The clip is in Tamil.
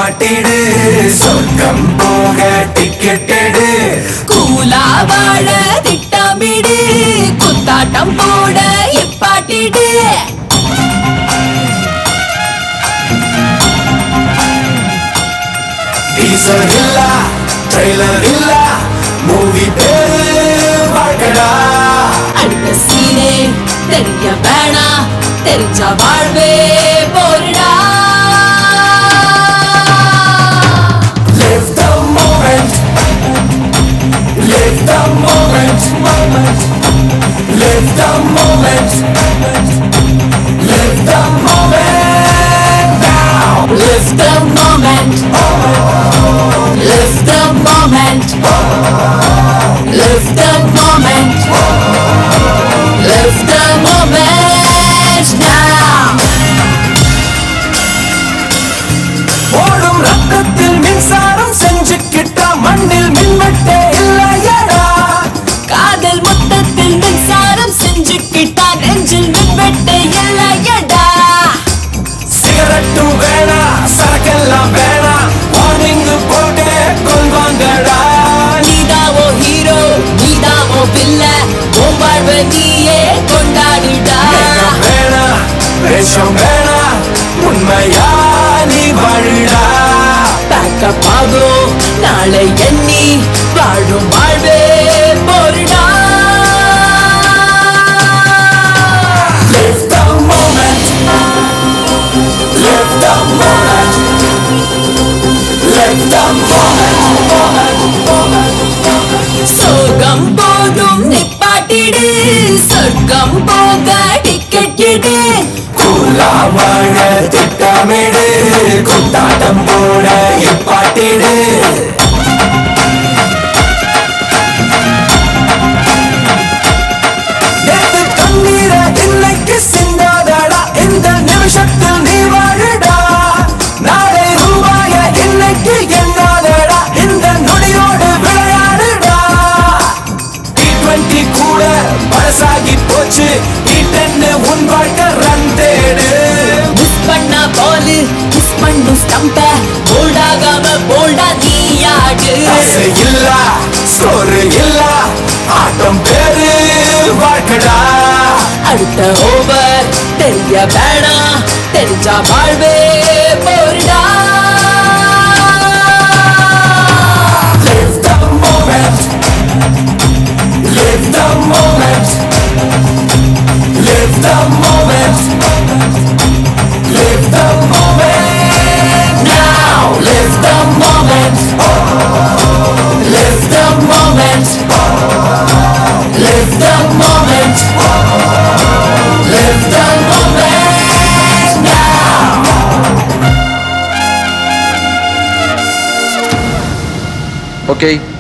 நிப்பாட்டிடு சொர்க்கம் போக டிக்கெட் எடு கூலா வாழ திட்டமிடு குத்தாட்டம் போட இப்பாட்டிடு டீசர் இல்ல ட்ரெய்லர் இல்ல மூவி பேரு வாழ்க்கடா அடுத்த சீனே தெரிய வேணா தெரிஞ்ச வாழ்வே போருடா Live the moment Live the moment moment Live the moment Live the moment now Live the moment Live the moment Live the moment Live the moment now ஓடும் ரத்தத்தில் மின்சாரம் செஞ்சுக்கிட்டா மண்ணில் மின்வெட்டே இல்லையடா காதல் மொத்தத்தில் மின்சாரம் செஞ்சுக்கிட்டா நெஞ்சில் மின்வெட்டு இல்லையடா சிகரெட்டும் வேணா சரக்கெல்லாம் வேணா வார்னிங் போட்டே கொள்வாங்கடா நீதாவோ ஹீரோ நீதாவோ வில்ல உன் வாழ்வை நீயே கொண்டாடுடா மேகம் வேணா வேஷம் வேணா உண்மையா நீ வாழுடா பேக்கப் ஆகும் நாளை எண்ணி வாழும் வாழ்வே போருடா Live the moment Live the moment Live the moment moment moment சோகம் போதும் நிப்பாட்டிடு சொர்க்கம் போக டிக்கெட் எடு கூலா வாழ திட்டமிடு குத்தாட்டம் போட இப்பாட்டிடு நேத்து கண்ணீரை இன்னைக்கு சிந்தாதடா இந்த நிமிஷத்தில் நீ வாழுடா நாளை ரூபாய இன்னைக்கு எண்ணாதடா இந்த நொடியோடு விளையாடுடா டி டுவெண்ட்டி கூட பழசாகி போச்சு டி டென்னு உன் வாழ்க்கை ரன் தேடு மிஸ் பண்ண பால் மிஸ் பண்ணும் ஸ்டம்ப போல்டாகாம போல்டா நீ ஆடு ஆசை இல்ல சோறு இல்ல ஆட்டம் பேரு வாழ்க்கடா அடுத்த ஓவர் தெரிய வேணாம் தெரிஞ்சா வாழ்வே போருடா Live the moment Live the moment Live the moment Live the moment now Live the moment Live the moment Live the moment Live the moment now Ok,